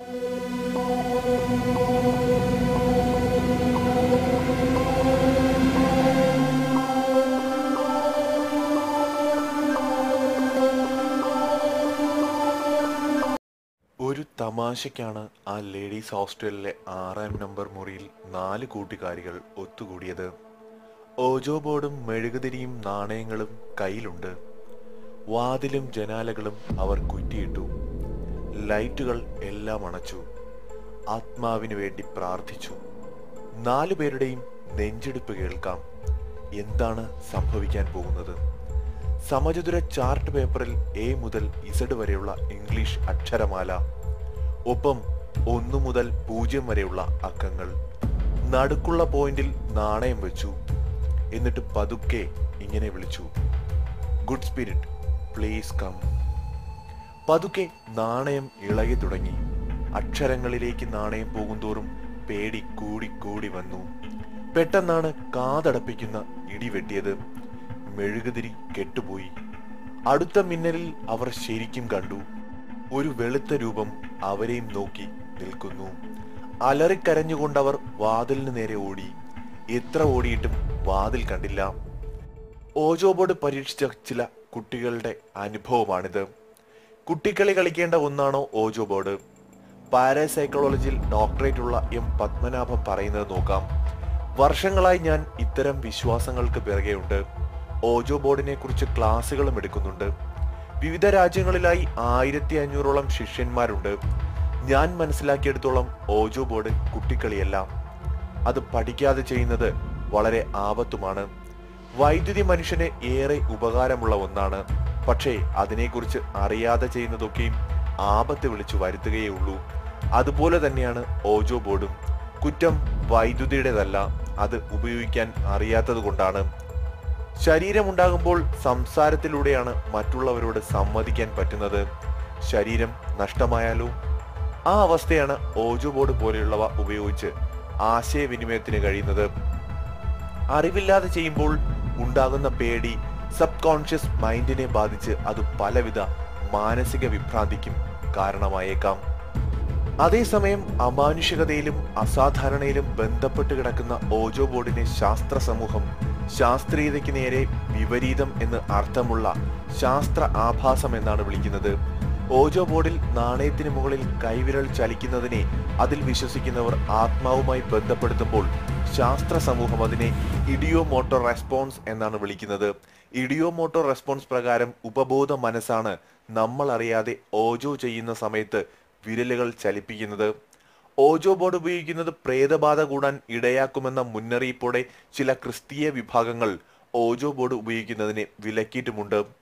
ഒരു തമാശയ്ക്കാണ് ആ ലേഡീസ് ഹോസ്റ്റലിലെ ആറാം നമ്പർ മുറിയിൽ നാല് കൂട്ടുകാരികൾ ഒത്തുകൂടിയത് ഓജോ ബോർഡും മെഴുകുതിരിയും നാണയങ്ങളും കയ്യിലുണ്ട് വാതിലും ജനാലകളും അവർ കുറ്റിയിട്ടു ലൈറ്റുകൾ എല്ലാം അണച്ചു ആത്മാവിന് വേണ്ടി പ്രാർത്ഥിച്ചു നാലു പേരുടെയും നെഞ്ചെടുപ്പ് കേൾക്കാം എന്താണ് സംഭവിക്കാൻ പോകുന്നത് സമചതുര ചാർട്ട് പേപ്പറിൽ എ മുതൽ ഇസഡ് വരെയുള്ള ഇംഗ്ലീഷ് അക്ഷരമാല ഒപ്പം ഒന്നു മുതൽ പൂജ്യം വരെയുള്ള അക്കങ്ങൾ നടുക്കുള്ള പോയിന്റിൽ നാണയം വെച്ചു എന്നിട്ട് പതുക്കെ ഇങ്ങനെ വിളിച്ചു ഗുഡ് സ്പിരിറ്റ് പ്ലീസ് കം പതുക്കെ നാണയം ഇളകി തുടങ്ങി അക്ഷരങ്ങളിലേക്ക് നാണയം പോകുന്തോറും പേടി കൂടി കൂടി വന്നു പെട്ടെന്നാണ് കാതടപ്പിക്കുന്ന ഇടി വെട്ടിയത് മെഴുകുതിരി കെട്ടുപോയി അടുത്ത മിന്നലിൽ അവർ ശരിക്കും കണ്ടു ഒരു വെളുത്ത രൂപം അവരെയും നോക്കി നിൽക്കുന്നു അലറിക്കരഞ്ഞുകൊണ്ടവർ വാതിലിന് നേരെ ഓടി എത്ര ഓടിയിട്ടും വാതിൽ കണ്ടില്ല ഓജോ ബോർഡ് പരീക്ഷിച്ച ചില കുട്ടികളുടെ അനുഭവമാണിത് കുട്ടിക്കളി കളിക്കേണ്ട ഒന്നാണോ ഓജോ ബോർഡ് പാരാസൈക്കോളജിയിൽ ഡോക്ടറേറ്റ് ഉള്ള എം പത്മനാഭം പറയുന്നത് നോക്കാം വർഷങ്ങളായി ഞാൻ ഇത്തരം വിശ്വാസങ്ങൾക്ക് പിറകെയുണ്ട് ഓജോ ബോർഡിനെ കുറിച്ച് ക്ലാസ്സുകളും എടുക്കുന്നുണ്ട് വിവിധ രാജ്യങ്ങളിലായി ആയിരത്തി അഞ്ഞൂറോളം ശിഷ്യന്മാരുണ്ട് ഞാൻ മനസ്സിലാക്കിയെടുത്തോളം ഓജോ ബോർഡ് കുട്ടിക്കളിയല്ല അത് പഠിക്കാതെ ചെയ്യുന്നത് വളരെ ആപത്തുമാണ് വൈദ്യുതി മനുഷ്യന് ഏറെ ഉപകാരമുള്ള ഒന്നാണ് പക്ഷേ അതിനെക്കുറിച്ച് അറിയാതെ ചെയ്യുന്നതൊക്കെയും ആപത്ത് വിളിച്ചു വരുത്തുകയേ ഉള്ളൂ അതുപോലെ തന്നെയാണ് ഓജോ ബോർഡും കുറ്റം വൈദ്യുതിയുടേതല്ല അത് ഉപയോഗിക്കാൻ അറിയാത്തത് കൊണ്ടാണ് ശരീരമുണ്ടാകുമ്പോൾ സംസാരത്തിലൂടെയാണ് മറ്റുള്ളവരോട് സമ്മതിക്കാൻ പറ്റുന്നത് ശരീരം നഷ്ടമായാലോ ആ അവസ്ഥയാണ് ഓജോ ബോർഡ് പോലെയുള്ളവ ഉപയോഗിച്ച് ആശയവിനിമയത്തിന് കഴിയുന്നത് അറിവില്ലാതെ ചെയ്യുമ്പോൾ ഉണ്ടാകുന്ന പേടി സബ് കോൺഷ്യസ് മൈൻഡിനെ ബാധിച്ച് അത് പലവിധ മാനസിക വിഭ്രാന്തിക്കും കാരണമായേക്കാം അതേസമയം അമാനുഷികതയിലും അസാധാരണയിലും ബന്ധപ്പെട്ട് കിടക്കുന്ന ഓജോ ബോർഡിനെ ശാസ്ത്ര സമൂഹം ശാസ്ത്രീയതയ്ക്ക് നേരെ വിപരീതം എന്ന് അർത്ഥമുള്ള ശാസ്ത്ര ആഭാസം എന്നാണ് വിളിക്കുന്നത് ഓജോ ബോർഡിൽ നാണയത്തിന് മുകളിൽ കൈവിരൽ ചലിക്കുന്നതിനെ അതിൽ വിശ്വസിക്കുന്നവർ ആത്മാവുമായി ബന്ധപ്പെടുത്തുമ്പോൾ ശാസ്ത്ര സമൂഹം അതിനെ ഇഡിയോ മോട്ടോർ റെസ്പോൺസ് എന്നാണ് വിളിക്കുന്നത് ഇഡിയോ മോട്ടോർ റെസ്പോൺസ് പ്രകാരം ഉപബോധ മനസ്സാണ് നമ്മൾ അറിയാതെ ഓജോ ചെയ്യുന്ന സമയത്ത് വിരലുകൾ ചലിപ്പിക്കുന്നത് ഓജോ ബോർഡ് ഉപയോഗിക്കുന്നത് പ്രേതബാധ കൂടാൻ ഇടയാക്കുമെന്ന മുന്നറിയിപ്പോടെ ചില ക്രിസ്തീയ വിഭാഗങ്ങൾ ഓജോ ബോർഡ് ഉപയോഗിക്കുന്നതിനെ വിലക്കിയിട്ടുമുണ്ട്